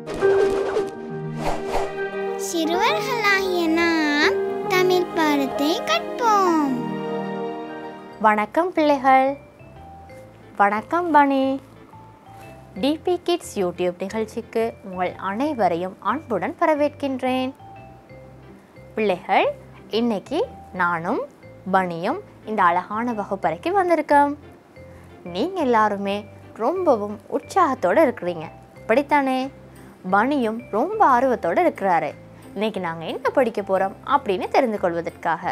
சிறுவர்களாகிய நாம் தமிழ் பாடத்தை கற்போம் வணக்கம் பிள்ளைகள் வணக்கம் பனி டிபி கிட்ஸ் யூடியூப் நிகழ்ச்சிக்கு உங்கள் அனைவரையும் அன்புடன் வரவேற்கின்றேன் பிள்ளைகள் இன்னைக்கு நானும் பனியும் இந்த அழகான வகுப்பறைக்கு வந்திருக்கோம் நீங்கள் எல்லாருமே ரொம்பவும் உற்சாகத்தோடு இருக்கிறீங்க அப்படித்தானே பனியும் ரொம்ப ஆர்வத்தோடு இருக்கிறாரு இன்னைக்கு நாங்கள் என்ன படிக்க போகிறோம் அப்படின்னு தெரிந்து கொள்வதற்காக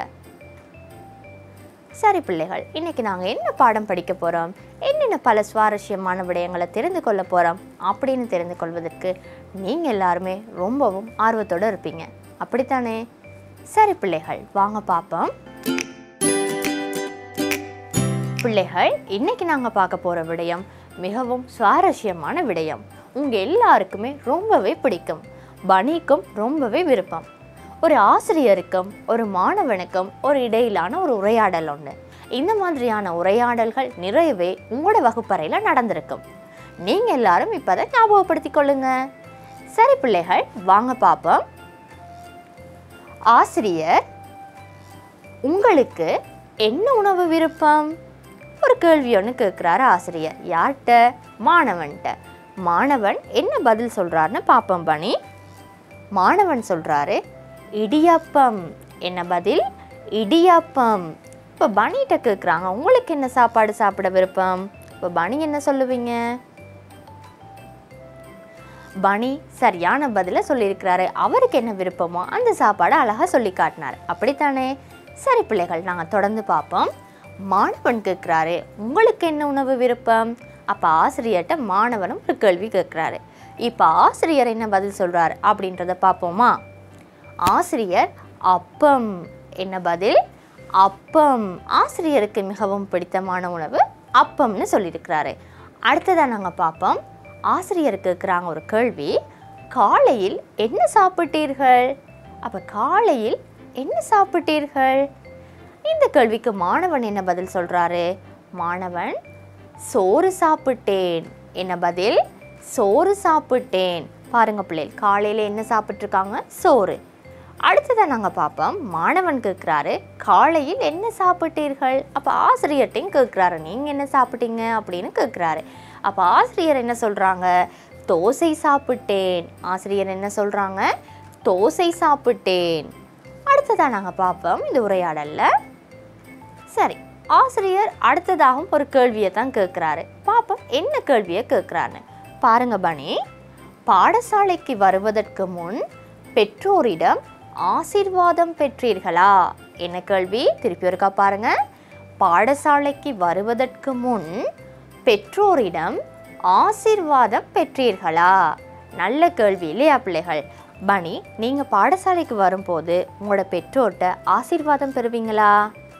சரி பிள்ளைகள் இன்னைக்கு நாங்கள் என்ன பாடம் படிக்க போகிறோம் என்னென்ன பல சுவாரஸ்யமான விடயங்களை தெரிந்து கொள்ள போகிறோம் அப்படின்னு தெரிந்து கொள்வதற்கு நீங்கள் எல்லாருமே ரொம்பவும் ஆர்வத்தோடு இருப்பீங்க அப்படித்தானே சரி பிள்ளைகள் வாங்க பார்ப்போம் பிள்ளைகள் இன்னைக்கு நாங்கள் பார்க்க போகிற விடயம் மிகவும் சுவாரஸ்யமான விடயம் உங்கள் எல்லாருக்குமே ரொம்பவே பிடிக்கும் பனிக்கும் ரொம்பவே விருப்பம் ஒரு ஆசிரியருக்கும் ஒரு மாணவனுக்கும் ஒரு இடையிலான ஒரு உரையாடல் ஒன்று இந்த மாதிரியான உரையாடல்கள் நிறையவே உங்களோட வகுப்பறையில் நடந்திருக்கும் நீங்கள் எல்லாரும் இப்போ அதை ஞாபகப்படுத்திக் கொள்ளுங்க சரி பிள்ளைகள் வாங்க பார்ப்போம் ஆசிரியர் உங்களுக்கு என்ன உணவு விருப்பம் ஒரு கேள்வி ஒன்று கேட்குறாரு ஆசிரியர் யார்கிட்ட மாணவன்கிட்ட மாணவன் என்ன பதில் சொல்கிறாருன்னு பார்ப்போம் பணி மாணவன் சொல்கிறாரு இடியாப்பம் என்ன பதில் இடியாப்பம் இப்போ பனிகிட்ட கேட்குறாங்க உங்களுக்கு என்ன சாப்பாடு சாப்பிட விருப்பம் இப்போ பனி என்ன சொல்லுவீங்க பனி சரியான பதிலை சொல்லியிருக்கிறாரு அவருக்கு என்ன விருப்பமோ அந்த சாப்பாடை அழகாக சொல்லி காட்டினார் அப்படித்தானே சரி பிள்ளைகள் நாங்கள் தொடர்ந்து பார்ப்போம் மாணவன் கேட்குறாரு உங்களுக்கு என்ன உணவு விருப்பம் அப்போ ஆசிரியர்கிட்ட மாணவனும் ஒரு கேள்வி கேட்குறாரு இப்போ ஆசிரியர் என்ன பதில் சொல்கிறார் அப்படின்றத பார்ப்போமா ஆசிரியர் அப்பம் என்ன பதில் அப்பம் ஆசிரியருக்கு மிகவும் பிடித்தமான உணவு அப்பம்னு சொல்லியிருக்கிறாரு அடுத்ததாக நாங்கள் பார்ப்போம் ஆசிரியர் கேட்குறாங்க ஒரு கேள்வி காலையில் என்ன சாப்பிட்டீர்கள் அப்போ காலையில் என்ன சாப்பிட்டீர்கள் இந்த கேள்விக்கு மாணவன் என்ன பதில் சொல்கிறாரு மாணவன் சோறு சாப்பிட்டேன் என்ன பதில் சோறு சாப்பிட்டேன் பாருங்க பிள்ளைகள் காலையில் என்ன சாப்பிட்ருக்காங்க சோறு அடுத்ததை நாங்கள் பார்ப்போம் மாணவன் கேட்குறாரு காலையில் என்ன சாப்பிட்டீர்கள் அப்போ ஆசிரியர்கிட்டையும் கேட்குறாரு நீங்கள் என்ன சாப்பிட்டீங்க அப்படின்னு கேட்குறாரு அப்போ ஆசிரியர் என்ன சொல்கிறாங்க தோசை சாப்பிட்டேன் ஆசிரியர் என்ன சொல்கிறாங்க தோசை சாப்பிட்டேன் அடுத்ததாக நாங்கள் பார்ப்போம் இந்த உரையாடலில் சரி ஆசிரியர் அடுத்ததாகவும் ஒரு கேள்வியை தான் கேட்குறாரு பாப்போம் என்ன கேள்வியை கேட்குறாருன்னு பாருங்க பணி பாடசாலைக்கு வருவதற்கு முன் பெற்றோரிடம் ஆசீர்வாதம் பெற்றீர்களா என்ன கேள்வி திருப்பி ஒருக்கா பாருங்க பாடசாலைக்கு வருவதற்கு முன் பெற்றோரிடம் ஆசீர்வாதம் பெற்றீர்களா நல்ல கேள்வி இல்லையா பிள்ளைகள் பனி நீங்கள் பாடசாலைக்கு வரும்போது உங்களோட பெற்றோர்கிட்ட ஆசீர்வாதம் பெறுவீங்களா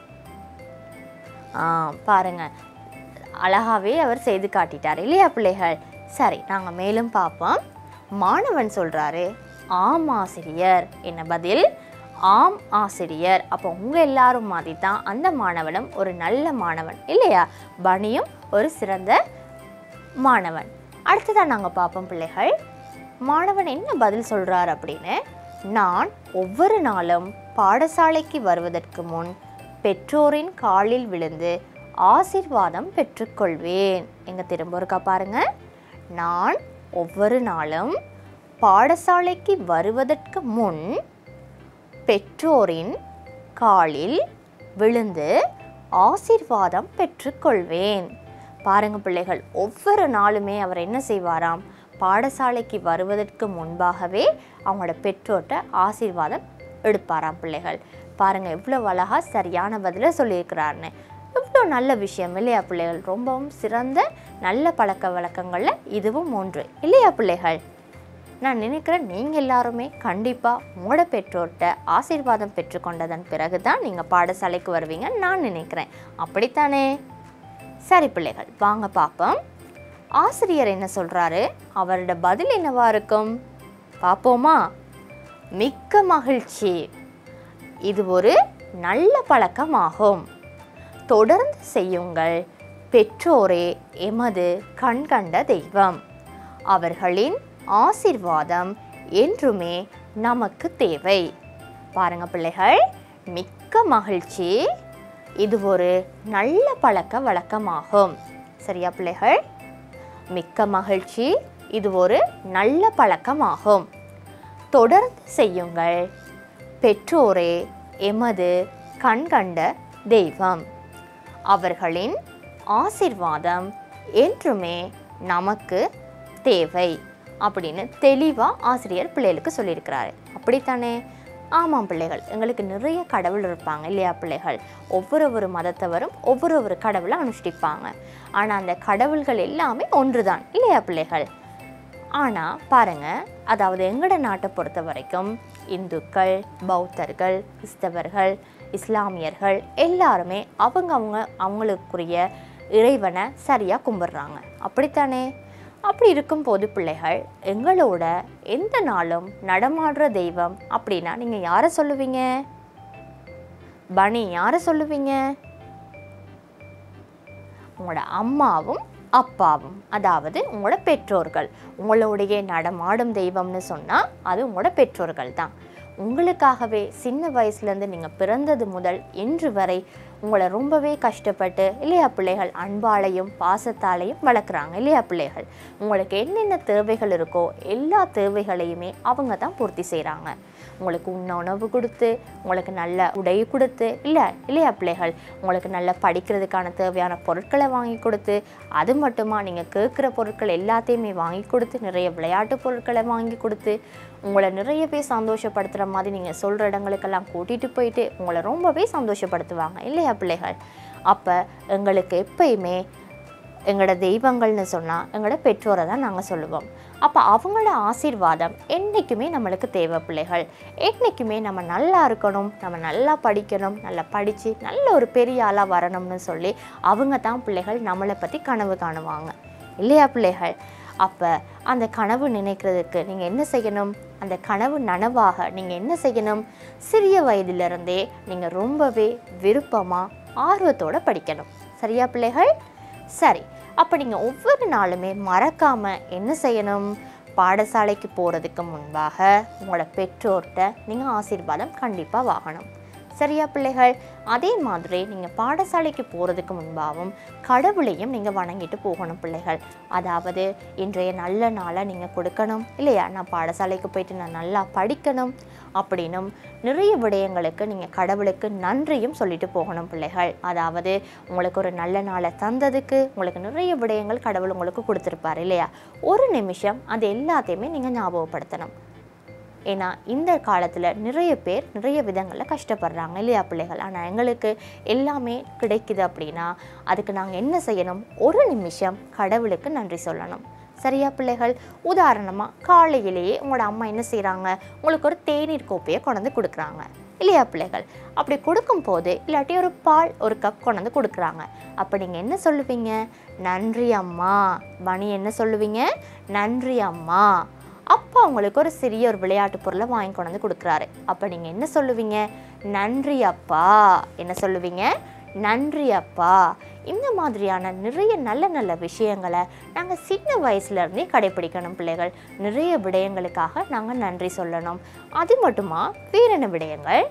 ஆ பாருங்க அழகாவே அவர் செய்து காட்டிட்டார் இல்லையா பிள்ளைகள் சரி நாங்கள் மேலும் பார்ப்போம் மாணவன் சொல்கிறாரு ஆம் ஆசிரியர் என்ன பதில் ஆம் ஆசிரியர் அப்போ உங்கள் எல்லாரும் மாதிரி தான் அந்த மாணவனும் ஒரு நல்ல மாணவன் இல்லையா பனியும் ஒரு சிறந்த மாணவன் அடுத்ததாக நாங்கள் பார்ப்போம் பிள்ளைகள் மாணவன் என்ன பதில் சொல்கிறார் அப்படின்னு நான் ஒவ்வொரு நாளும் பாடசாலைக்கு வருவதற்கு முன் பெற்றோரின் காலில் விழுந்து ஆசீர்வாதம் பெற்றுக்கொள்வேன் எங்க திரும்ப இருக்கா பாருங்க நான் ஒவ்வொரு நாளும் பாடசாலைக்கு வருவதற்கு முன் பெற்றோரின் காலில் விழுந்து ஆசீர்வாதம் பெற்றுக்கொள்வேன் பாருங்க பிள்ளைகள் ஒவ்வொரு நாளுமே அவர் என்ன செய்வாராம் பாடசாலைக்கு வருவதற்கு முன்பாகவே அவங்களோட பெற்றோர்கிட்ட ஆசீர்வாதம் எடுப்பாராம் பிள்ளைகள் பாருங்க எவ்வளோ அழகா சரியான பதிலை சொல்லியிருக்கிறாருன்னு எவ்வளோ நல்ல விஷயம் இல்லையா பிள்ளைகள் ரொம்பவும் சிறந்த நல்ல பழக்க வழக்கங்களில் இதுவும் ஒன்று இல்லையா பிள்ளைகள் நான் நினைக்கிறேன் நீங்கள் எல்லாருமே கண்டிப்பாக உங்களோட பெற்றோர்கிட்ட ஆசீர்வாதம் பெற்றுக்கொண்டதன் பிறகு தான் நீங்கள் பாடசாலைக்கு வருவீங்கன்னு நான் நினைக்கிறேன் அப்படித்தானே சரி பிள்ளைகள் வாங்க பார்ப்போம் ஆசிரியர் என்ன சொல்கிறாரு அவரோட பதில் என்னவா இருக்கும் பார்ப்போமா மிக்க மகிழ்ச்சி இது ஒரு நல்ல பழக்கமாகும் தொடர்ந்து செய்யுங்கள் பெற்றோரே எமது கண்கண்ட தெய்வம் அவர்களின் ஆசிர்வாதம் என்றுமே நமக்கு தேவை பாருங்க பிள்ளைகள் மிக்க மகிழ்ச்சி இது ஒரு நல்ல பழக்க வழக்கமாகும் சரியா பிள்ளைகள் மிக்க மகிழ்ச்சி இது ஒரு நல்ல பழக்கமாகும் தொடர்ந்து செய்யுங்கள் பெற்றோரே எமது கண்கண்ட தெய்வம் அவர்களின் ஆசிர்வாதம் என்றுமே நமக்கு தேவை அப்படின்னு தெளிவாக ஆசிரியர் பிள்ளைகளுக்கு சொல்லியிருக்கிறாரு அப்படித்தானே ஆமாம் பிள்ளைகள் எங்களுக்கு நிறைய கடவுள் இருப்பாங்க இல்லையா பிள்ளைகள் ஒவ்வொரு ஒரு மதத்தவரும் ஒவ்வொரு ஒரு கடவுளை அனுஷ்டிப்பாங்க ஆனால் அந்த கடவுள்கள் எல்லாமே ஒன்றுதான் இல்லையா பிள்ளைகள் ஆனால் பாருங்க அதாவது எங்களோட நாட்டை பொறுத்த வரைக்கும் இந்துக்கள் பௌத்தர்கள் கிறிஸ்தவர்கள் இஸ்லாமியர்கள் எல்லாருமே அவங்க அவங்க அவங்களுக்குரிய இறைவனை சரியாக கும்பிட்றாங்க அப்படித்தானே அப்படி இருக்கும்போது பிள்ளைகள் எங்களோட எந்த நாளும் நடமாடுற தெய்வம் அப்படின்னா நீங்கள் யாரை சொல்லுவீங்க பனி யாரை சொல்லுவீங்க உங்களோட அம்மாவும் அப்பாவும் அதாவது உங்களோட பெற்றோர்கள் உங்களுடைய நடமாடும் தெய்வம்னு சொன்னால் அது உங்களோட பெற்றோர்கள் தான் உங்களுக்காகவே சின்ன வயசுலேருந்து நீங்கள் பிறந்தது முதல் இன்று வரை உங்களை ரொம்பவே கஷ்டப்பட்டு இல்லையா பிள்ளைகள் அன்பாலையும் பாசத்தாலையும் வளர்க்குறாங்க இல்லையா பிள்ளைகள் உங்களுக்கு என்னென்ன தேவைகள் இருக்கோ எல்லா தேவைகளையுமே அவங்க தான் பூர்த்தி செய்கிறாங்க உங்களுக்கு உண்ண உணவு கொடுத்து உங்களுக்கு நல்ல உடை கொடுத்து இல்லை இல்லையா பிள்ளைகள் உங்களுக்கு நல்ல படிக்கிறதுக்கான தேவையான பொருட்களை வாங்கி கொடுத்து அது மட்டுமா நீங்கள் கேட்குற பொருட்கள் எல்லாத்தையுமே வாங்கி கொடுத்து நிறைய விளையாட்டு பொருட்களை வாங்கி கொடுத்து உங்களை நிறையவே சந்தோஷப்படுத்துகிற மாதிரி நீங்கள் சொல்கிற இடங்களுக்கெல்லாம் கூட்டிகிட்டு போயிட்டு உங்களை ரொம்பவே சந்தோஷப்படுத்துவாங்க இல்லையா பிள்ளைகள் அப்போ எங்களுக்கு எப்பயுமே எங்களோட தெய்வங்கள்னு சொன்னால் எங்களோட பெற்றோரை தான் நாங்கள் சொல்லுவோம் அப்போ அவங்களோட ஆசீர்வாதம் என்றைக்குமே நம்மளுக்கு தேவை பிள்ளைகள் என்றைக்குமே நம்ம நல்லா இருக்கணும் நம்ம நல்லா படிக்கணும் நல்லா படித்து நல்ல ஒரு பெரிய ஆளாக வரணும்னு சொல்லி அவங்க தான் பிள்ளைகள் நம்மளை பற்றி கனவு காணுவாங்க இல்லையா பிள்ளைகள் அப்போ அந்த கனவு நினைக்கிறதுக்கு நீங்கள் என்ன செய்யணும் அந்த கனவு நனவாக நீங்கள் என்ன செய்யணும் சிறிய வயதிலிருந்தே நீங்கள் ரொம்பவே விருப்பமாக ஆர்வத்தோட படிக்கணும் சரியா பிள்ளைகள் சரி அப்போ நீங்கள் ஒவ்வொரு நாளுமே மறக்காமல் என்ன செய்யணும் பாடசாலைக்கு போகிறதுக்கு முன்பாக உங்களோட பெற்றோர்கிட்ட நீங்கள் ஆசீர்வாதம் கண்டிப்பாக வாங்கணும் சரியா பிள்ளைகள் அதே மாதிரி நீங்கள் பாடசாலைக்கு போகிறதுக்கு முன்பாகவும் கடவுளையும் நீங்கள் வணங்கிட்டு போகணும் பிள்ளைகள் அதாவது இன்றைய நல்ல நாளை நீங்கள் கொடுக்கணும் இல்லையா நான் பாடசாலைக்கு போயிட்டு நான் நல்லா படிக்கணும் அப்படின்னும் நிறைய விடயங்களுக்கு நீங்கள் கடவுளுக்கு நன்றியும் சொல்லிட்டு போகணும் பிள்ளைகள் அதாவது உங்களுக்கு ஒரு நல்ல நாளை தந்ததுக்கு உங்களுக்கு நிறைய விடயங்கள் கடவுள் உங்களுக்கு கொடுத்துருப்பாரு இல்லையா ஒரு நிமிஷம் அது எல்லாத்தையுமே நீங்கள் ஞாபகப்படுத்தணும் ஏன்னா இந்த காலத்தில் நிறைய பேர் நிறைய விதங்களில் கஷ்டப்படுறாங்க இல்லையா பிள்ளைகள் ஆனால் எங்களுக்கு எல்லாமே கிடைக்குது அப்படின்னா அதுக்கு நாங்கள் என்ன செய்யணும் ஒரு நிமிஷம் கடவுளுக்கு நன்றி சொல்லணும் சரியா பிள்ளைகள் உதாரணமாக காலையிலேயே உங்களோட அம்மா என்ன செய்கிறாங்க உங்களுக்கு ஒரு தேநீர் கோப்பையை கொண்டு கொடுக்குறாங்க இல்லையா பிள்ளைகள் அப்படி கொடுக்கும்போது இல்லாட்டி ஒரு பால் ஒரு கப் கொண்டு கொடுக்குறாங்க அப்போ நீங்கள் என்ன சொல்லுவீங்க நன்றி அம்மா மணி என்ன சொல்லுவீங்க நன்றி அம்மா அப்பா உங்களுக்கு ஒரு சிறிய ஒரு விளையாட்டு பொருளை வாங்கி கொண்டு வந்து கொடுக்குறாரு அப்போ நீங்கள் என்ன சொல்லுவீங்க நன்றி அப்பா என்ன சொல்லுவீங்க நன்றி அப்பா இந்த மாதிரியான நிறைய நல்ல நல்ல விஷயங்களை நாங்கள் சின்ன வயசுலேருந்தே கடைப்பிடிக்கணும் பிள்ளைகள் நிறைய விடயங்களுக்காக நாங்கள் நன்றி சொல்லணும் அது மட்டுமா வேற என்ன விடயங்கள்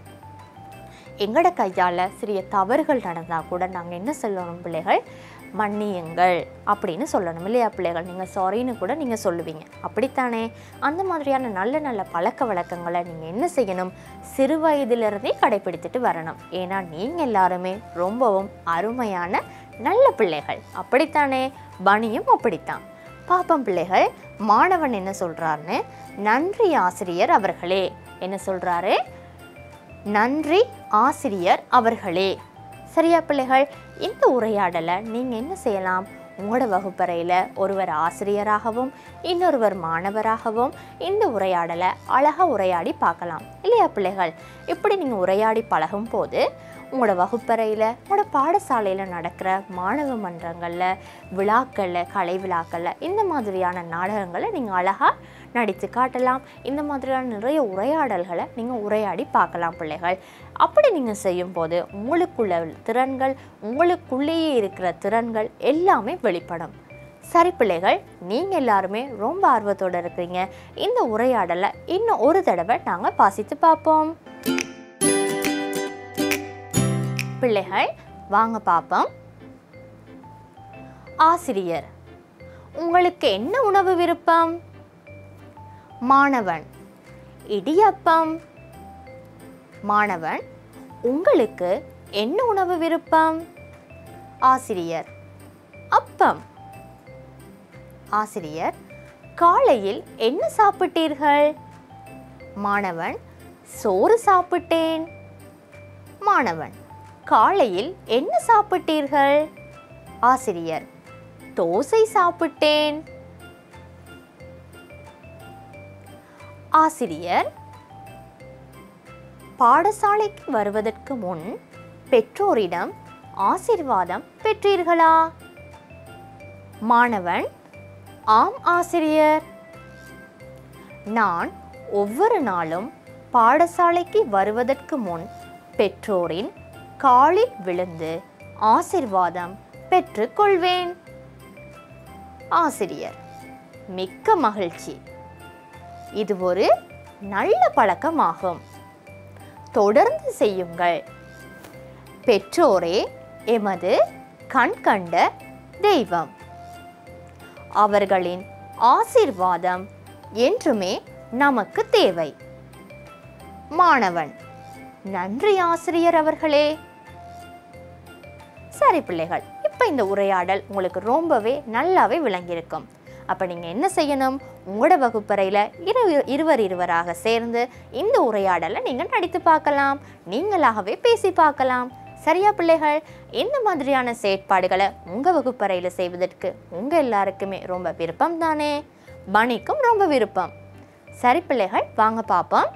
எங்களோட கையால் சிறிய தவறுகள் நடந்தால் கூட நாங்கள் என்ன சொல்லணும் பிள்ளைகள் மன்னியுங்கள் அப்படின்னு சொல்லணும் இல்லையா பிள்ளைகள் நீங்கள் சாரின்னு கூட நீங்கள் சொல்லுவீங்க அப்படித்தானே அந்த மாதிரியான நல்ல நல்ல பழக்க வழக்கங்களை நீங்கள் என்ன செய்யணும் சிறு வயதிலிருந்தே கடைப்பிடித்துட்டு வரணும் ஏன்னா நீங்கள் எல்லாருமே ரொம்பவும் அருமையான நல்ல பிள்ளைகள் அப்படித்தானே பனியும் அப்படித்தான் பாப்பம் பிள்ளைகள் மாணவன் என்ன சொல்கிறாருன்னு நன்றி ஆசிரியர் அவர்களே என்ன சொல்கிறாரு நன்றி ஆசிரியர் அவர்களே சரியா பிள்ளைகள் இந்த உரையாடலை நீங்கள் என்ன செய்யலாம் உங்களோட வகுப்பறையில் ஒருவர் ஆசிரியராகவும் இன்னொருவர் மாணவராகவும் இந்த உரையாடலை அழகாக உரையாடி பார்க்கலாம் இல்லையா பிள்ளைகள் இப்படி நீங்கள் உரையாடி பழகும் போது உங்களோட வகுப்பறையில் உங்களோட பாடசாலையில் நடக்கிற மாணவ மன்றங்களில் விழாக்களில் கலை விழாக்களில் இந்த மாதிரியான நாடகங்களை நீங்கள் அழகாக நடித்து காட்டலாம் இந்த மாதிரியான நிறைய உரையாடல்களை நீங்கள் உரையாடி பார்க்கலாம் பிள்ளைகள் அப்படி நீங்கள் செய்யும்போது உங்களுக்குள்ள திறன்கள் உங்களுக்குள்ளேயே இருக்கிற திறன்கள் எல்லாமே வெளிப்படும் சரி பிள்ளைகள் நீங்கள் எல்லாருமே ரொம்ப ஆர்வத்தோடு இருக்கிறீங்க இந்த உரையாடலை இன்னும் ஒரு தடவை நாங்கள் வாசித்து பார்ப்போம் பிள்ளைகள் வாங்க பார்ப்போம் ஆசிரியர் உங்களுக்கு என்ன உணவு விருப்பம் மாணவன் இடியப்பம் மாணவன் உங்களுக்கு என்ன உணவு விருப்பம் ஆசிரியர் அப்பம் ஆசிரியர் காலையில் என்ன சாப்பிட்டீர்கள் மாணவன் சோறு சாப்பிட்டேன் மாணவன் காலையில் என்ன சாப்பிட்டீர்கள் ஆசிரியர் தோசை சாப்பிட்டேன் ஆசிரியர் பாடசாலைக்கு வருவதற்கு முன் பெற்றோரிடம் ஆசிர்வாதம் பெற்றீர்களா மாணவன் ஆம் ஆசிரியர் நான் ஒவ்வொரு நாளும் பாடசாலைக்கு வருவதற்கு முன் பெற்றோரின் காலில் விழுந்து ஆசிர்வாதம் பெற்றுக்கொள்வேன் ஆசிரியர் மிக்க மகிழ்ச்சி இது ஒரு நல்ல பழக்கமாகும் தொடர்ந்து செய்யுங்கள் பெற்றோரே எமது கண் கண்ட தெய்வம் அவர்களின் ஆசீர்வாதம் என்றுமே நமக்கு தேவை மாணவன் நன்றி ஆசிரியர் அவர்களே சரி பிள்ளைகள் இப்போ இந்த உரையாடல் உங்களுக்கு ரொம்பவே நல்லாவே விளங்கியிருக்கும் அப்போ நீங்கள் என்ன செய்யணும் உங்களோட வகுப்பறையில் இரு இருவர் இருவராக சேர்ந்து இந்த உரையாடலை நீங்கள் நடித்து பார்க்கலாம் நீங்களாகவே பேசி பார்க்கலாம் சரியா பிள்ளைகள் இந்த மாதிரியான செயற்பாடுகளை உங்கள் வகுப்பறையில் செய்வதற்கு உங்கள் எல்லாருக்குமே ரொம்ப விருப்பம் தானே பணிக்கும் ரொம்ப விருப்பம் சரி பிள்ளைகள் வாங்க பார்ப்போம்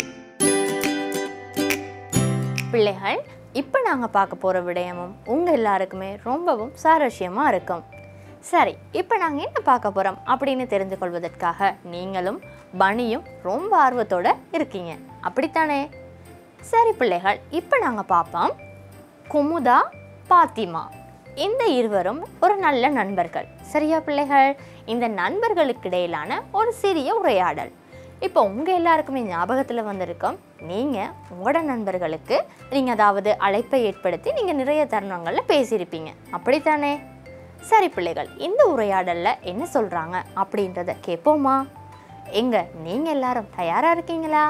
பிள்ளைகள் இப்போ நாங்கள் பார்க்க போகிற விடயமும் உங்கள் எல்லாருக்குமே ரொம்பவும் சுவாரஸ்யமாக இருக்கும் சரி இப்போ நாங்கள் என்ன பார்க்க போகிறோம் அப்படின்னு தெரிந்து கொள்வதற்காக நீங்களும் பனியும் ரொம்ப ஆர்வத்தோட இருக்கீங்க அப்படித்தானே சரி பிள்ளைகள் இப்போ நாங்கள் பார்ப்போம் குமுதா பாத்திமா இந்த இருவரும் ஒரு நல்ல நண்பர்கள் சரியா பிள்ளைகள் இந்த நண்பர்களுக்கு இடையிலான ஒரு சிறிய உரையாடல் இப்போ உங்கள் எல்லாருக்குமே ஞாபகத்தில் வந்திருக்கும் நீங்கள் உங்களோட நண்பர்களுக்கு நீங்கள் அதாவது அழைப்பை ஏற்படுத்தி நீங்கள் நிறைய தருணங்களில் பேசியிருப்பீங்க அப்படித்தானே சரி பிள்ளைகள் இந்த உரையாடலில் என்ன சொல்கிறாங்க அப்படின்றத கேட்போமா எங்க நீங்கள் எல்லாரும் தயாராக இருக்கீங்களா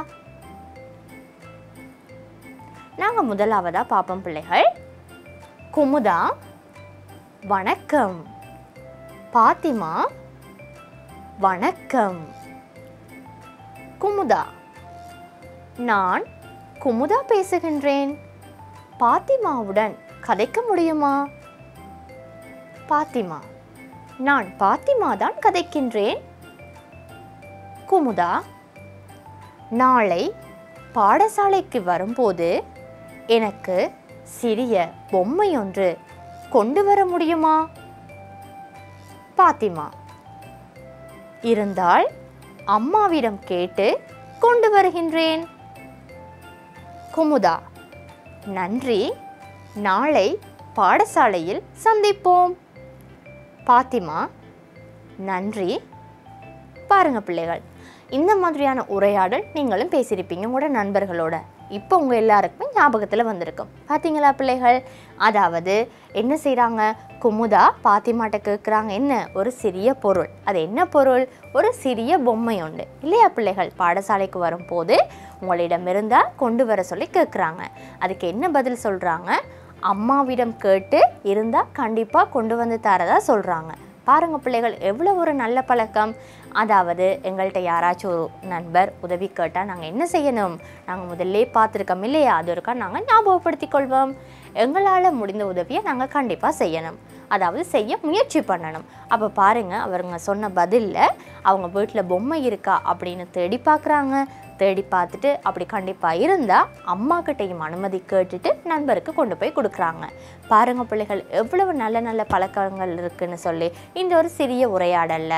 நாங்கள் முதலாவதாக பார்ப்போம் பிள்ளைகள் குமுதா வணக்கம் பாத்திமா வணக்கம் குமுதா நான் குமுதா பேசுகின்றேன் பாத்திமாவுடன் கதைக்க முடியுமா பாத்திமா நான் பாத்திமா தான் கதைக்கின்றேன் குமுதா நாளை பாடசாலைக்கு வரும்போது எனக்கு சிறிய பொம்மை ஒன்று கொண்டு வர முடியுமா பாத்திமா இருந்தால் அம்மாவிடம் கேட்டு கொண்டு வருகின்றேன் குமுதா நன்றி நாளை பாடசாலையில் சந்திப்போம் பாத்திமா நன்றி பாருங்க பிள்ளைகள் இந்த மாதிரியான உரையாடல் நீங்களும் பேசியிருப்பீங்க உங்களோட நண்பர்களோட இப்போ உங்கள் எல்லாருக்குமே ஞாபகத்தில் வந்திருக்கும் பார்த்தீங்களா பிள்ளைகள் அதாவது என்ன செய்கிறாங்க குமுதா பாத்திமாட்ட கேட்குறாங்க என்ன ஒரு சிறிய பொருள் அது என்ன பொருள் ஒரு சிறிய பொம்மை உண்டு இல்லையா பிள்ளைகள் பாடசாலைக்கு வரும்போது உங்களிடம் இருந்தால் கொண்டு வர சொல்லி கேட்குறாங்க அதுக்கு என்ன பதில் சொல்கிறாங்க அம்மாவிடம் கேட்டு இருந்தால் கண்டிப்பாக கொண்டு வந்து தரதா சொல்கிறாங்க பாருங்க பிள்ளைகள் எவ்வளோ ஒரு நல்ல பழக்கம் அதாவது எங்கள்கிட்ட யாராச்சும் ஒரு நண்பர் உதவி கேட்டால் நாங்கள் என்ன செய்யணும் நாங்கள் முதல்ல பார்த்துருக்கோம் இல்லையா அது ஒருக்கா நாங்கள் ஞாபகப்படுத்திக் கொள்வோம் எங்களால் முடிந்த உதவியை நாங்கள் கண்டிப்பாக செய்யணும் அதாவது செய்ய முயற்சி பண்ணணும் அப்போ பாருங்கள் அவருங்க சொன்ன பதிலில் அவங்க வீட்டில் பொம்மை இருக்கா அப்படின்னு தேடி பார்க்குறாங்க தேடி பார்த்துட்டு அப்படி கண்டிப்பாக இருந்தால் அம்மா கிட்டையும் அனுமதி கேட்டுட்டு நண்பருக்கு கொண்டு போய் கொடுக்குறாங்க பாருங்க பிள்ளைகள் எவ்வளவு நல்ல நல்ல பழக்கங்கள் இருக்குன்னு சொல்லி இந்த ஒரு சிறிய உரையாடல்ல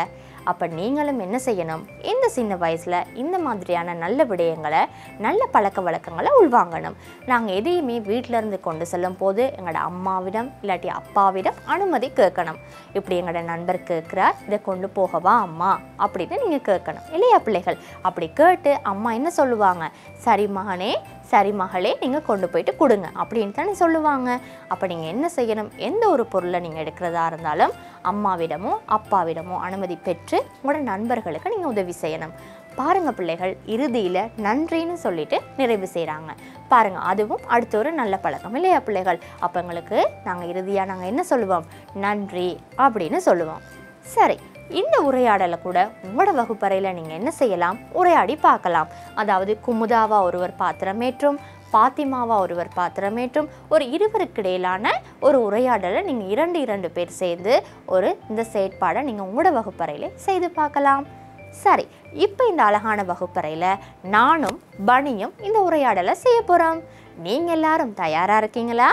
அப்போ நீங்களும் என்ன செய்யணும் இந்த சின்ன வயசில் இந்த மாதிரியான நல்ல விடயங்களை நல்ல பழக்க வழக்கங்களை உள்வாங்கணும் நாங்கள் எதையுமே வீட்டில இருந்து கொண்டு செல்லும் போது எங்களோட அம்மாவிடம் இல்லாட்டி அப்பாவிடம் அனுமதி கேட்கணும் இப்படி எங்களோட நண்பர் கேட்குறார் இதை கொண்டு போகவா அம்மா அப்படின்னு நீங்கள் கேட்கணும் இல்லையா பிள்ளைகள் அப்படி கேட்டு அம்மா என்ன சொல்லுவாங்க சரி மகனே சரி மகளே நீங்கள் கொண்டு போயிட்டு கொடுங்க அப்படின்னு தானே சொல்லுவாங்க அப்போ நீங்கள் என்ன செய்யணும் எந்த ஒரு பொருளை நீங்கள் எடுக்கிறதா இருந்தாலும் அம்மாவிடமோ அப்பாவிடமோ அனுமதி பெற்று உங்களோட நண்பர்களுக்கு நீங்கள் உதவி செய்யணும் பாருங்க பிள்ளைகள் இறுதியில் நன்றின்னு சொல்லிட்டு நிறைவு செய்கிறாங்க பாருங்க அதுவும் அடுத்த ஒரு நல்ல பழக்கம் இல்லையா பிள்ளைகள் அப்போ எங்களுக்கு நாங்கள் இறுதியாக நாங்கள் என்ன சொல்லுவோம் நன்றி அப்படின்னு சொல்லுவோம் சரி இந்த உரையாடலை கூட உங்களோட வகுப்பறையில் நீங்கள் என்ன செய்யலாம் உரையாடி பார்க்கலாம் அதாவது குமுதாவா ஒருவர் பாத்திரமேற்றும் பாத்திமாவா ஒருவர் பாத்திரமேற்றும் ஒரு இருவருக்கு இடையிலான ஒரு உரையாடலை நீங்கள் இரண்டு இரண்டு பேர் சேர்ந்து ஒரு இந்த செயற்பாடை நீங்கள் உங்களோட வகுப்பறையில் செய்து பார்க்கலாம் சரி இப்போ இந்த அழகான வகுப்பறையில் நானும் பனியும் இந்த உரையாடலை செய்ய போகிறோம் நீங்கள் எல்லாரும் தயாராக இருக்கீங்களா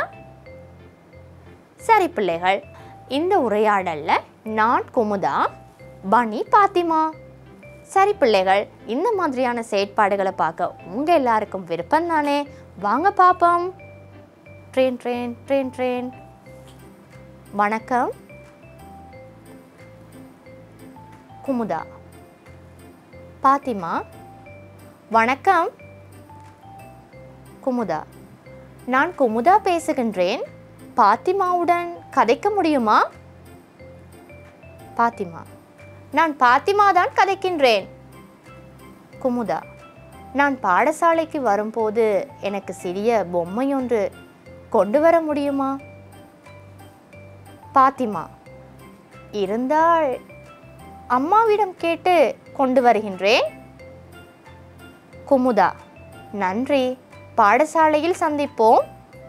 சரி பிள்ளைகள் இந்த உரையாடலில் நான் குமுதா பனி பாத்திமா சரி பிள்ளைகள் இந்த மாதிரியான செயற்பாடுகளை பார்க்க உங்கள் எல்லாருக்கும் விருப்பம் தானே வாங்க பார்ப்போம் ட்ரெயின் ட்ரெயின் ட்ரெயின் ட்ரெயின் வணக்கம் குமுதா பாத்திமா வணக்கம் குமுதா நான் குமுதா பேசுகின்றேன் பாத்திமாவுடன் கதைக்க முடியுமா பாத்திமா நான் பாத்திமா தான் கதைக்கின்றேன் குமுதா நான் பாடசாலைக்கு வரும்போது எனக்கு சிறிய பொம்மை ஒன்று கொண்டு வர முடியுமா பாத்திமா இருந்தால் அம்மாவிடம் கேட்டு கொண்டு வருகின்றேன் குமுதா நன்றி பாடசாலையில் சந்திப்போம்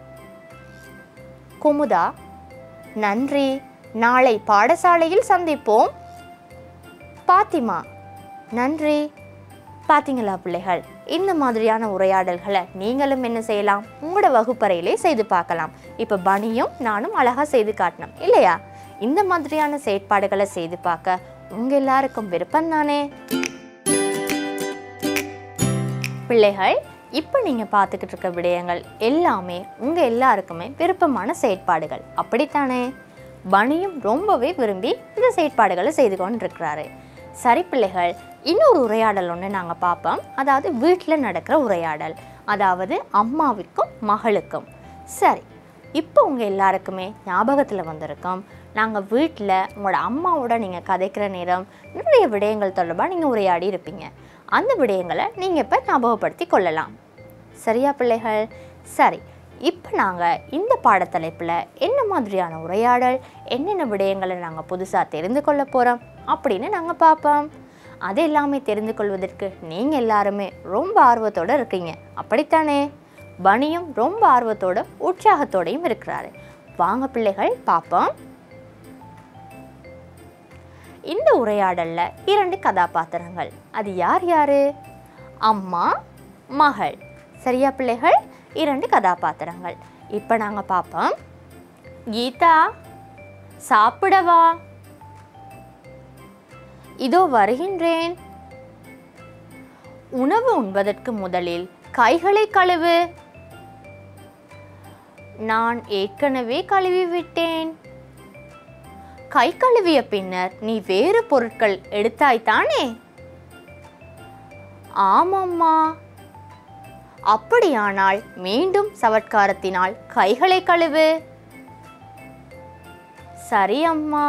குமுதா நன்றி நாளை பாடசாலையில் சந்திப்போம் பாத்திமா நன்றி பாத்தீங்களா பிள்ளைகள் இந்த மாதிரியான உரையாடல்களை நீங்களும் என்ன செய்யலாம் உங்களோட வகுப்பறையிலே செய்து பார்க்கலாம் இப்போ பனியும் நானும் அழகாக செய்து காட்டினோம் இல்லையா இந்த மாதிரியான செயற்பாடுகளை செய்து பார்க்க உங்கள் எல்லாருக்கும் விருப்பம் தானே பிள்ளைகள் இப்போ நீங்கள் பார்த்துக்கிட்டு இருக்க விடயங்கள் எல்லாமே உங்கள் எல்லாருக்குமே விருப்பமான செயற்பாடுகள் அப்படித்தானே பனியும் ரொம்பவே விரும்பி இந்த செயற்பாடுகளை செய்து கொண்டிருக்கிறாரு சரி பிள்ளைகள் இன்னொரு உரையாடல் ஒன்று நாங்கள் பார்ப்போம் அதாவது வீட்டில் நடக்கிற உரையாடல் அதாவது அம்மாவுக்கும் மகளுக்கும் சரி இப்போ உங்கள் எல்லாருக்குமே ஞாபகத்தில் வந்திருக்கோம் நாங்கள் வீட்டில் உங்களோட அம்மாவோட நீங்கள் கதைக்கிற நேரம் நிறைய விடயங்கள் தொடர்பாக நீங்கள் உரையாடி இருப்பீங்க அந்த விடயங்களை நீங்கள் இப்போ ஞாபகப்படுத்தி கொள்ளலாம் சரியா பிள்ளைகள் சரி இப்போ நாங்கள் இந்த பாடத்தலைப்பில் என்ன மாதிரியான உரையாடல் என்னென்ன விடயங்களை நாங்கள் புதுசாக தெரிந்து கொள்ள போகிறோம் அப்படின்னு நாங்கள் பார்ப்போம் அது எல்லாமே தெரிந்து கொள்வதற்கு நீங்கள் எல்லாருமே ரொம்ப ஆர்வத்தோடு இருக்கீங்க அப்படித்தானே பனியும் ரொம்ப ஆர்வத்தோட உற்சாகத்தோடையும் இருக்கிறாரு வாங்க பிள்ளைகள் பார்ப்போம் இந்த உரையாடல்ல இரண்டு கதாபாத்திரங்கள் அது யார் யாரு அம்மா மகள் சரியா பிள்ளைகள் இரண்டு கதாபாத்திரங்கள் இப்போ நாங்கள் பார்ப்போம் கீதா சாப்பிடவா இதோ வருகின்றேன் உணவு உண்பதற்கு முதலில் கைகளை கழுவு நான் ஏற்கனவே கழுவி விட்டேன் கை கழுவிய பின்னர் நீ வேறு பொருட்கள் எடுத்தாய்தானே ஆமம்மா அப்படியானால் மீண்டும் சவட்காரத்தினால் கைகளை கழுவு சரி அம்மா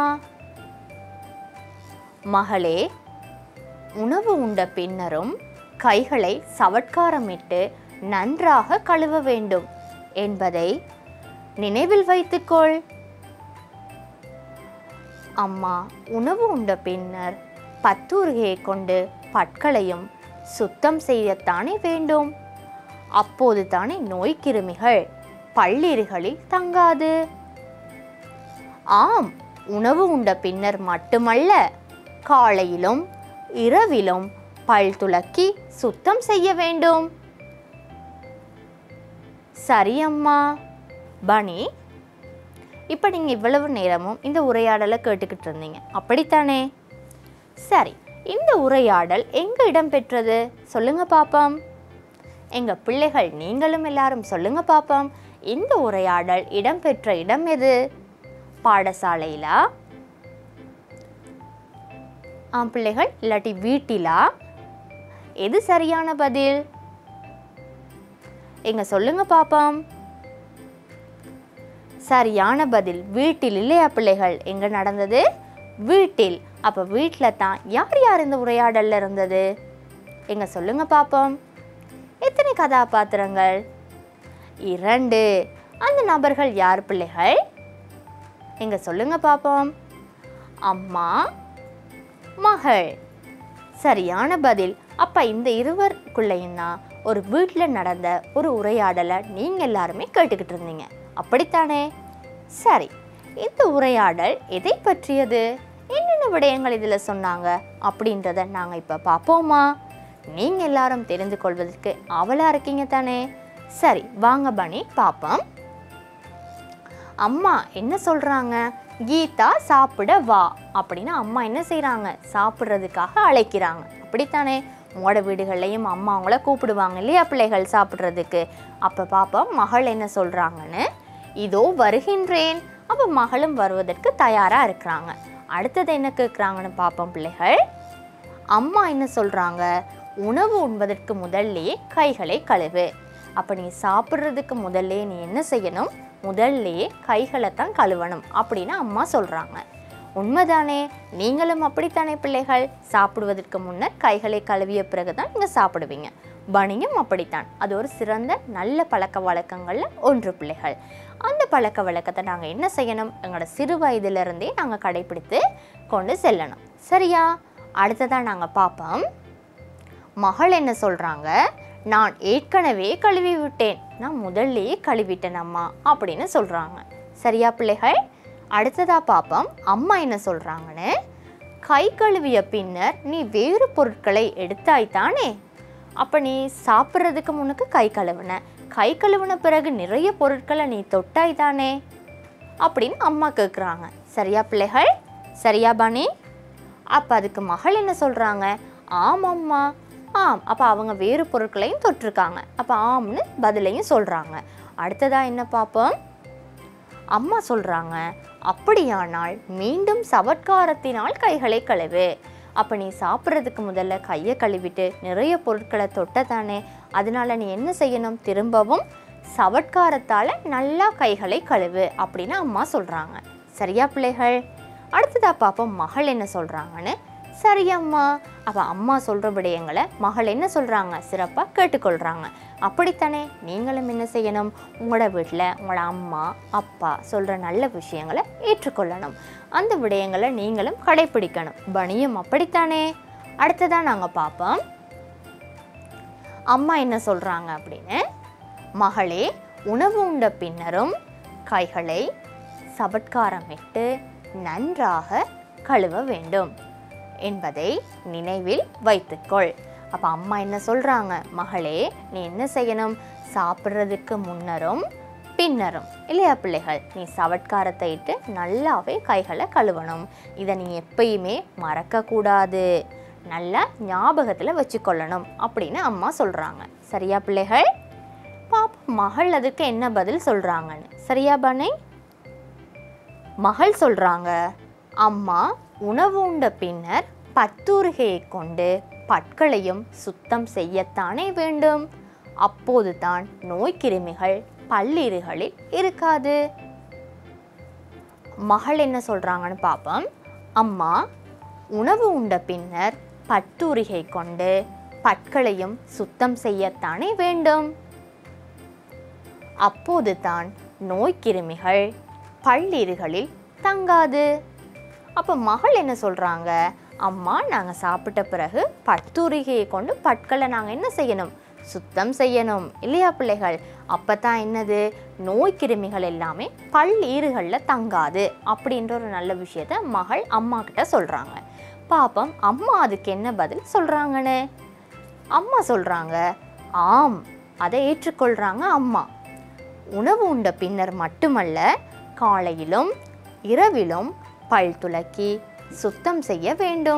மகளே உணவு உண்ட பின்னரும் கைகளை சவட்காரமிட்டு நன்றாக கழுவ வேண்டும் என்பதை நினைவில் வைத்துக்கொள் அம்மா உணவு உண்ட பின்னர் பத்தூரிகையை கொண்டு பற்களையும் சுத்தம் செய்யத்தானே வேண்டும் அப்போது தானே நோய்க்கிருமிகள் பல்லீறுகளில் தங்காது ஆம் உணவு உண்ட பின்னர் மட்டுமல்ல காலையிலும் இரவிலும் பல் துலக்கி சுத்தம் செய்ய வேண்டும் சரி அம்மா பனி இப்போ நீங்கள் இவ்வளவு நேரமும் இந்த உரையாடலை கேட்டுக்கிட்டு இருந்தீங்க அப்படித்தானே சரி இந்த உரையாடல் எங்க இடம்பெற்றது சொல்லுங்க பாப்போம் எங்க பிள்ளைகள் நீங்களும் எல்லாரும் சொல்லுங்க பாப்போம் இந்த உரையாடல் இடம்பெற்ற இடம் எது பாடசாலையிலா ஆம் பிள்ளைகள் இல்லாட்டி வீட்டிலா எது சரியான பதில் எங்க சொல்லுங்க பாப்போம் சரியான பதில் வீட்டில் இல்லையா பிள்ளைகள் எங்க நடந்தது வீட்டில் அப்ப வீட்டில் தான் யார் யார் இந்த உரையாடல்ல இருந்தது எங்க சொல்லுங்க பாப்போம் எத்தனை கதாபாத்திரங்கள் இரண்டு அந்த நபர்கள் யார் பிள்ளைகள் எங்க சொல்லுங்க பாப்போம் அம்மா மகள் சரியான பதில் அப்ப இந்த இருவருக்குள்ளேயும் தான் ஒரு வீட்டில் நடந்த ஒரு உரையாடலை நீங்க எல்லாருமே கேட்டுக்கிட்டு இருந்தீங்க அப்படித்தானே சரி இந்த உரையாடல் எதை பற்றியது என்னென்ன விடயங்கள் இதில் சொன்னாங்க அப்படின்றத நாங்கள் இப்போ பார்ப்போமா நீங்கள் எல்லாரும் தெரிந்து கொள்வதற்கு அவலாக இருக்கீங்க தானே சரி வாங்க பணி பார்ப்போம் அம்மா என்ன சொல்கிறாங்க கீதா சாப்பிட வா அப்படின்னு அம்மா என்ன செய்கிறாங்க சாப்பிட்றதுக்காக அழைக்கிறாங்க அப்படித்தானே உங்களோட வீடுகள்லையும் அம்மா அவங்கள கூப்பிடுவாங்க இல்லையா பிள்ளைகள் சாப்பிட்றதுக்கு அப்போ பாப்போம் மகள் என்ன சொல்கிறாங்கன்னு இதோ வருகின்றேன் அப்போ மகளும் வருவதற்கு தயாராக இருக்கிறாங்க அடுத்தது என்ன கேட்குறாங்கன்னு பார்ப்போம் பிள்ளைகள் அம்மா என்ன சொல்கிறாங்க உணவு உண்பதற்கு முதல்லே கைகளை கழுவு அப்போ நீ சாப்பிட்றதுக்கு முதல்லே நீ என்ன செய்யணும் முதல்லே கைகளை தான் கழுவணும் அப்படின்னு அம்மா சொல்கிறாங்க உண்மைதானே நீங்களும் அப்படித்தானே பிள்ளைகள் சாப்பிடுவதற்கு முன்னர் கைகளை கழுவிய பிறகு தான் நீங்கள் சாப்பிடுவீங்க பணியும் அப்படித்தான் அது ஒரு சிறந்த நல்ல பழக்க வழக்கங்களில் ஒன்று பிள்ளைகள் அந்த பழக்க வழக்கத்தை நாங்கள் என்ன செய்யணும் எங்களோட சிறு வயதிலிருந்தே நாங்கள் கடைபிடித்து கொண்டு செல்லணும் சரியா அடுத்ததாக நாங்கள் பார்ப்போம் மகள் என்ன சொல்கிறாங்க நான் ஏற்கனவே கழுவி விட்டேன் நான் முதல்லயே கழுவிட்டேன் அம்மா அப்படின்னு சொல்கிறாங்க சரியா பிள்ளைகள் அடுத்ததாக பார்ப்போம் அம்மா என்ன சொல்கிறாங்கன்னு கை கழுவிய பின்னர் நீ வேறு பொருட்களை எடுத்தாய்த்தானே அப்போ நீ சாப்பிட்றதுக்கு முன்னுக்கு கை கழுவுன கை கழுவுன பிறகு நிறைய பொருட்களை நீ தொட்டாய் தானே அப்படின்னு அம்மா கேட்குறாங்க சரியா பிள்ளைகள் சரியா பாணி அப்போ அதுக்கு மகள் என்ன சொல்கிறாங்க ஆமாம்மா ஆம் அப்போ அவங்க வேறு பொருட்களையும் தொட்டிருக்காங்க அப்போ ஆம்னு பதிலையும் சொல்கிறாங்க அடுத்ததாக என்ன பார்ப்போம் அம்மா சொல்கிறாங்க அப்படியானால் மீண்டும் சவட்காரத்தினால் கைகளை கழுவு அப்போ நீ சாப்பிட்றதுக்கு முதல்ல கையை கழுவிட்டு நிறைய பொருட்களை தொட்டதானே அதனால நீ என்ன செய்யணும் திரும்பவும் சவட்காரத்தால் நல்லா கைகளை கழுவு அப்படின்னு அம்மா சொல்கிறாங்க சரியா பிள்ளைகள் அடுத்ததா பார்ப்போம் மகள் என்ன சொல்கிறாங்கன்னு சரி அம்மா அப்போ அம்மா சொல்கிற விடயங்களை மகள் என்ன சொல்கிறாங்க சிறப்பாக கேட்டுக்கொள்கிறாங்க அப்படித்தானே நீங்களும் என்ன செய்யணும் உங்களோட வீட்டில் உங்களோட அம்மா அப்பா சொல்கிற நல்ல விஷயங்களை ஏற்றுக்கொள்ளணும் அந்த விடயங்களை நீங்களும் கடைப்பிடிக்கணும் பணியும் அப்படித்தானே அடுத்ததாக நாங்கள் பார்ப்போம் அம்மா என்ன சொல்கிறாங்க அப்படின்னு மகளே உணவு உண்ட பின்னரும் கைகளை சவட்காரமிட்டு நன்றாக கழுவ வேண்டும் என்பதை நினைவில் வைத்துக்கொள் அப்போ அம்மா என்ன சொல்கிறாங்க மகளே நீ என்ன செய்யணும் சாப்பிட்றதுக்கு முன்னரும் பின்னரும் இல்லையா பிள்ளைகள் நீ சவட்காரத்தை இட்டு நல்லாவே கைகளை கழுவணும் இதை நீ எப்பயுமே மறக்கக்கூடாது நல்லா ஞாபகத்தில் வச்சுக்கொள்ளணும் அப்படின்னு அம்மா சொல்கிறாங்க சரியா பிள்ளைகள் பாப்போம் மகள் அதுக்கு என்ன பதில் சொல்கிறாங்கன்னு சரியா பண்ணை மகள் சொல்கிறாங்க அம்மா உணவு உண்ட பின்னர் பத்தூரிகையை கொண்டு பற்களையும் சுத்தம் செய்யத்தானே வேண்டும் அப்போது தான் நோய்க்கிருமிகள் பல்லீறுகளில் இருக்காது மகள் என்ன சொல்கிறாங்கன்னு பார்ப்போம் அம்மா உணவு உண்ட பின்னர் பட்டூரிகை கொண்டு பற்களையும் சுத்தம் செய்யத்தானே வேண்டும் அப்போது தான் நோய்க்கிருமிகள் பல்லீறுகளில் தங்காது அப்போ மகள் என்ன சொல்கிறாங்க அம்மா நாங்கள் சாப்பிட்ட பிறகு பட்டுரிகையை கொண்டு பற்களை நாங்கள் என்ன செய்யணும் சுத்தம் செய்யணும் இல்லையா பிள்ளைகள் அப்போ தான் என்னது நோய் கிருமிகள் எல்லாமே பல் ஈறுகளில் தங்காது அப்படின்ற ஒரு நல்ல விஷயத்த மகள் அம்மா கிட்ட சொல்கிறாங்க பாப்போம் அம்மா அதுக்கு என்ன பதில் சொல்கிறாங்கன்னு அம்மா சொல்கிறாங்க ஆம் அதை ஏற்றுக்கொள்கிறாங்க அம்மா உணவு உண்ட பின்னர் மட்டுமல்ல காலையிலும் இரவிலும் பல் துலக்கி சுத்தம் செய்ய வேண்டும்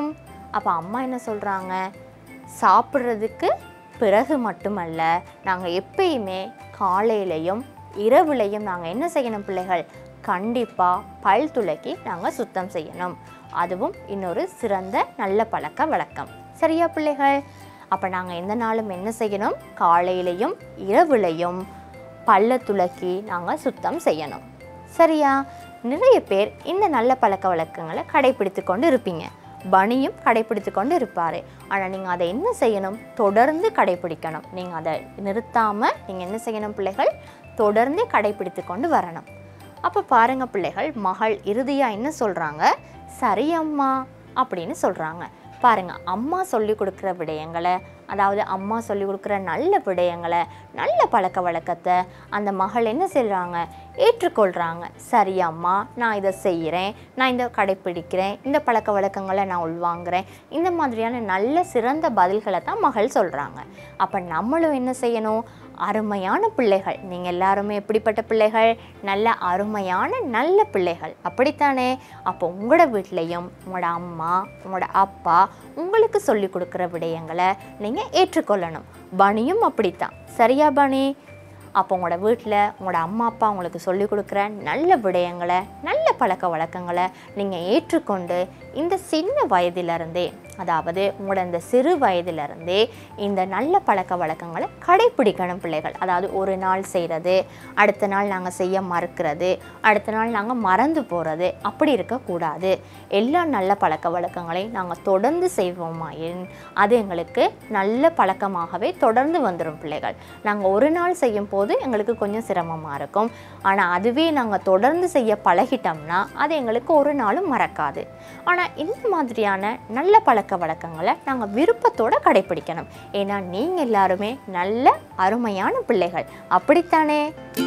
அப்போ அம்மா என்ன சொல்கிறாங்க சாப்பிட்றதுக்கு பிறகு மட்டுமல்ல நாங்கள் எப்பயுமே காலையிலையும் இரவுலையும் நாங்கள் என்ன செய்யணும் பிள்ளைகள் கண்டிப்பாக பல் துளக்கி நாங்கள் சுத்தம் செய்யணும் அதுவும் இன்னொரு சிறந்த நல்ல பழக்க வழக்கம் சரியா பிள்ளைகள் அப்போ நாங்கள் எந்த நாளும் என்ன செய்யணும் காலையிலையும் இரவுலையும் பல்ல துளக்கி நாங்கள் சுத்தம் செய்யணும் சரியா நிறைய பேர் இந்த நல்ல பழக்க வழக்கங்களை கடைபிடித்து கொண்டு இருப்பீங்க பனியும் கடைபிடித்து கொண்டு இருப்பார் ஆனால் நீங்கள் அதை என்ன செய்யணும் தொடர்ந்து கடைபிடிக்கணும் நீங்கள் அதை நிறுத்தாமல் நீங்கள் என்ன செய்யணும் பிள்ளைகள் தொடர்ந்து கடைபிடித்து கொண்டு வரணும் அப்போ பாருங்க பிள்ளைகள் மகள் இறுதியாக என்ன சொல்கிறாங்க சரி அம்மா அப்படின்னு சொல்கிறாங்க பாருங்க அம்மா சொல்லி கொடுக்குற விடயங்களை அதாவது அம்மா சொல்லி கொடுக்குற நல்ல விடயங்களை நல்ல பழக்க வழக்கத்தை அந்த மகள் என்ன செய்கிறாங்க ஏற்றுக்கொள்கிறாங்க சரி அம்மா நான் இதை செய்கிறேன் நான் இந்த கடைப்பிடிக்கிறேன் இந்த பழக்க வழக்கங்களை நான் உள்வாங்குறேன் இந்த மாதிரியான நல்ல சிறந்த பதில்களை தான் மகள் சொல்கிறாங்க அப்போ நம்மளும் என்ன செய்யணும் அருமையான பிள்ளைகள் நீங்கள் எல்லாருமே எப்படிப்பட்ட பிள்ளைகள் நல்ல அருமையான நல்ல பிள்ளைகள் அப்படித்தானே அப்போ உங்களோட வீட்லேயும் உங்களோட அம்மா உங்களோட அப்பா உங்களுக்கு சொல்லி கொடுக்குற விடயங்களை நீங்கள் ஏற்றுக்கொள்ளணும் பனியும் அப்படித்தான் சரியா பனி அப்போ உங்களோட வீட்டில் உங்களோட அம்மா அப்பா உங்களுக்கு சொல்லி கொடுக்குற நல்ல விடயங்களை நல்ல பழக்க வழக்கங்களை நீங்கள் ஏற்றுக்கொண்டு இந்த சின்ன வயதிலிருந்தே அதாவது உங்களோட இந்த சிறு வயதிலிருந்தே இந்த நல்ல பழக்க வழக்கங்களை கடைப்பிடிக்கணும் பிள்ளைகள் அதாவது ஒரு நாள் செய்கிறது அடுத்த நாள் நாங்கள் செய்ய மறுக்கிறது அடுத்த நாள் நாங்கள் மறந்து போகிறது அப்படி இருக்கக்கூடாது எல்லா நல்ல பழக்க வழக்கங்களையும் நாங்கள் தொடர்ந்து செய்வோமாயின் அது எங்களுக்கு நல்ல பழக்கமாகவே தொடர்ந்து வந்துடும் பிள்ளைகள் நாங்கள் ஒரு நாள் செய்யும் போது எங்களுக்கு கொஞ்சம் சிரமமாக இருக்கும் ஆனால் அதுவே நாங்கள் தொடர்ந்து செய்ய பழகிட்டோம்னா அது எங்களுக்கு ஒரு நாளும் மறக்காது ஆனால் இந்த மாதிரியான நல்ல பழக்க வழக்கங்களை நாங்கள் விருப்பத்தோடு கடைப்பிடிக்கணும் ஏன்னா நீங்கள் எல்லாருமே நல்ல அருமையான பிள்ளைகள் அப்படித்தானே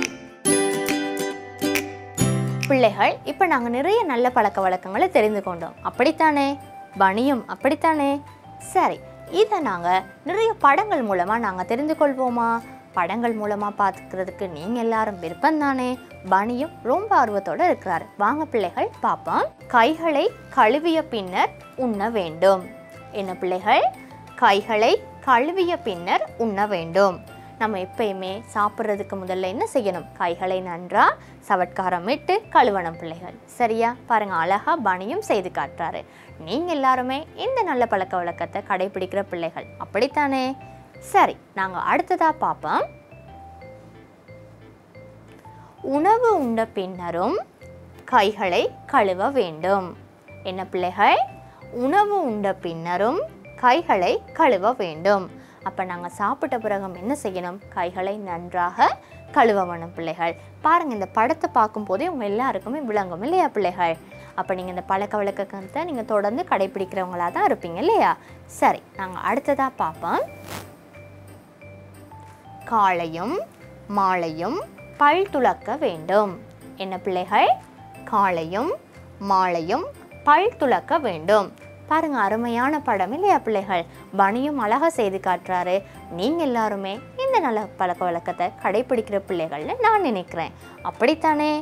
பிள்ளைகள் இப்போ நாங்கள் நிறைய நல்ல பழக்க வழக்கங்களை தெரிந்து கொண்டோம் அப்படித்தானே பனியும் அப்படித்தானே சரி இதை நாங்கள் நிறைய படங்கள் மூலமாக நாங்கள் தெரிந்து கொள்வோமா படங்கள் மூலமாக பார்த்துக்கிறதுக்கு நீங்கள் எல்லாரும் விருப்பம் தானே பனியும் ரொம்ப ஆர்வத்தோடு இருக்கிறார் வாங்க பிள்ளைகள் பார்ப்போம் கைகளை கழுவிய பின்னர் உண்ண வேண்டும் என்ன பிள்ளைகள் கைகளை கழுவிய பின்னர் உண்ண வேண்டும் நம்ம எப்பயுமே சாப்பிட்றதுக்கு முதல்ல என்ன செய்யணும் கைகளை நன்றா சவட்காரம் இட்டு கழுவணும் பிள்ளைகள் சரியா பாருங்க அழகா பனியும் செய்து காட்டுறாரு நீங்க எல்லாருமே இந்த நல்ல பழக்க வழக்கத்தை கடைபிடிக்கிற பிள்ளைகள் அப்படித்தானே சரி நாங்க அடுத்ததா பார்ப்போம் உணவு உண்ட பின்னரும் கைகளை கழுவ வேண்டும் என்ன பிள்ளைகள் உணவு உண்ட பின்னரும் கைகளை கழுவ வேண்டும் அப்போ நாங்கள் சாப்பிட்ட பிறகு என்ன செய்யணும் கைகளை நன்றாக கழுவ வேணும் பிள்ளைகள் பாருங்கள் இந்த படத்தை பார்க்கும்போதே உங்கள் எல்லாருக்குமே விளங்கும் இல்லையா பிள்ளைகள் அப்போ நீங்கள் இந்த பழக்க வழக்கத்தை நீங்கள் தொடர்ந்து கடைபிடிக்கிறவங்களா தான் இருப்பீங்க இல்லையா சரி நாங்கள் அடுத்ததாக பார்ப்போம் காலையும் மாலையும் பல் துலக்க வேண்டும் என்ன பிள்ளைகள் காலையும் மாலையும் பல் துலக்க வேண்டும் பாருங்க அருமையான படம் இல்லையா பிள்ளைகள் பனியும் அழகா செய்து காட்டுறாரு நீங்க எல்லாருமே இந்த நல்ல பழக்க வழக்கத்தை கடைபிடிக்கிற பிள்ளைகள்னு நான் நினைக்கிறேன் அப்படித்தானே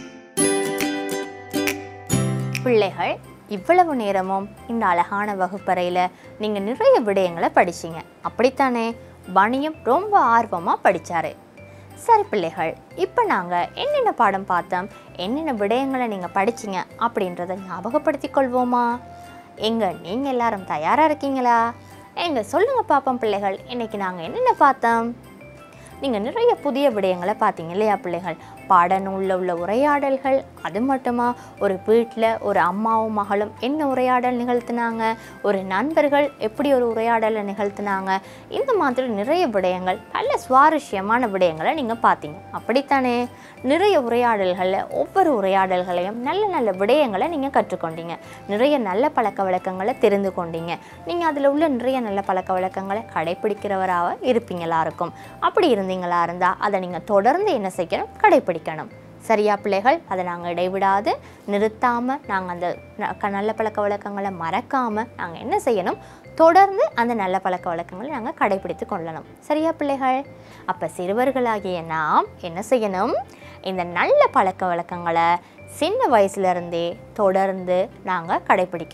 பிள்ளைகள் இவ்வளவு நேரமும் இந்த அழகான வகுப்பறையில் நீங்கள் நிறைய விடயங்களை படிச்சீங்க அப்படித்தானே பனியும் ரொம்ப ஆர்வமாக படித்தாரு சரி பிள்ளைகள் இப்போ நாங்கள் என்னென்ன பாடம் பார்த்தோம் என்னென்ன விடயங்களை நீங்கள் படிச்சீங்க அப்படின்றத ஞாபகப்படுத்திக் கொள்வோமா எங்க நீங்கள் எல்லாரும் தயாராக இருக்கீங்களா எங்க சொல்லுங்க பாப்போம் பிள்ளைகள் இன்னைக்கு நாங்கள் என்னென்ன பார்த்தோம் நீங்கள் நிறைய புதிய விடயங்களை பார்த்தீங்க இல்லையா பிள்ளைகள் பாடநூலில் உள்ள உரையாடல்கள் அது மட்டுமா ஒரு வீட்டில் ஒரு அம்மாவும் மகளும் என்ன உரையாடல் நிகழ்த்தினாங்க ஒரு நண்பர்கள் எப்படி ஒரு உரையாடலை நிகழ்த்தினாங்க இந்த மாதிரி நிறைய விடயங்கள் நல்ல சுவாரஸ்யமான விடயங்களை நீங்கள் பார்த்தீங்க அப்படித்தானே நிறைய உரையாடல்களில் ஒவ்வொரு உரையாடல்களையும் நல்ல நல்ல விடயங்களை நீங்கள் கற்றுக்கொண்டீங்க நிறைய நல்ல பழக்க வழக்கங்களை தெரிந்து கொண்டீங்க நீங்கள் அதில் உள்ள நிறைய நல்ல பழக்க வழக்கங்களை கடைப்பிடிக்கிறவராக இருப்பீங்களா இருக்கும் அப்படி இருந்தீங்களா இருந்தால் அதை நீங்கள் தொடர்ந்து என்ன செய்யணும் கடைப்பிடிக்கணும் சரியா பிள்ளைகள் அதை நாங்கள் இடைவிடாது நிறுத்தாமல் நாங்கள் அந்த ந- க- நல்ல பழக்க வழக்கங்களை மறக்காமல் நாங்கள் என்ன செய்யணும் தொடர்ந்து அந்த நல்ல பழக்க வழக்கங்களை நாங்கள் கடைபிடித்து கொள்ளணும் சரியா பிள்ளைகள் அப்போ சிறுவர்களாகிய நாம் என்ன செய்யணும் இந்த நல்ல பழக்க வழக்கங்களை சின்ன வயசுலேருந்தே தொடர்ந்து நாங்கள் கடைபிடிக்கணும்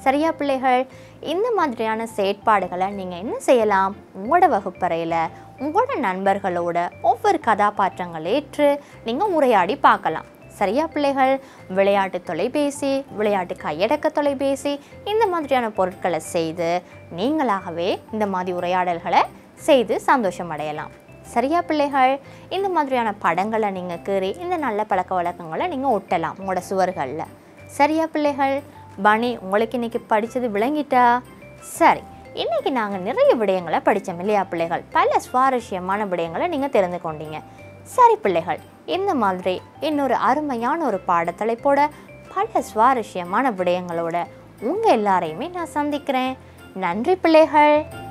சரியா பிள்ளைகள் இந்த மாதிரியான செயற்பாடுகளை நீங்கள் என்ன செய்யலாம் உங்களோட வகுப்பறையில் உங்களோட நண்பர்களோட ஒவ்வொரு கதாபாத்திரங்கள் ஏற்று நீங்கள் உரையாடி பார்க்கலாம் சரியா பிள்ளைகள் விளையாட்டு தொலைபேசி விளையாட்டு கையடக்க தொலைபேசி இந்த மாதிரியான பொருட்களை செய்து நீங்களாகவே இந்த மாதிரி உரையாடல்களை செய்து சந்தோஷம் அடையலாம் சரியா பிள்ளைகள் இந்த மாதிரியான படங்களை நீங்கள் கீறி இந்த நல்ல பழக்க வழக்கங்களை நீங்கள் ஒட்டலாம் உங்களோட சுவர்களில் சரியா பிள்ளைகள் பனி உங்களுக்கு இன்னைக்கு படித்தது விளங்கிட்டா சரி இன்னைக்கு நாங்கள் நிறைய விடயங்களை படித்தோம் இல்லையா பிள்ளைகள் பல சுவாரஸ்யமான விடயங்களை நீங்கள் தெரிந்து கொண்டீங்க சரி பிள்ளைகள் இந்த மாதிரி இன்னொரு அருமையான ஒரு பாடத்தலைப்போட பல சுவாரஸ்யமான விடயங்களோட உங்கள் எல்லாரையுமே நான் சந்திக்கிறேன் நன்றி பிள்ளைகள்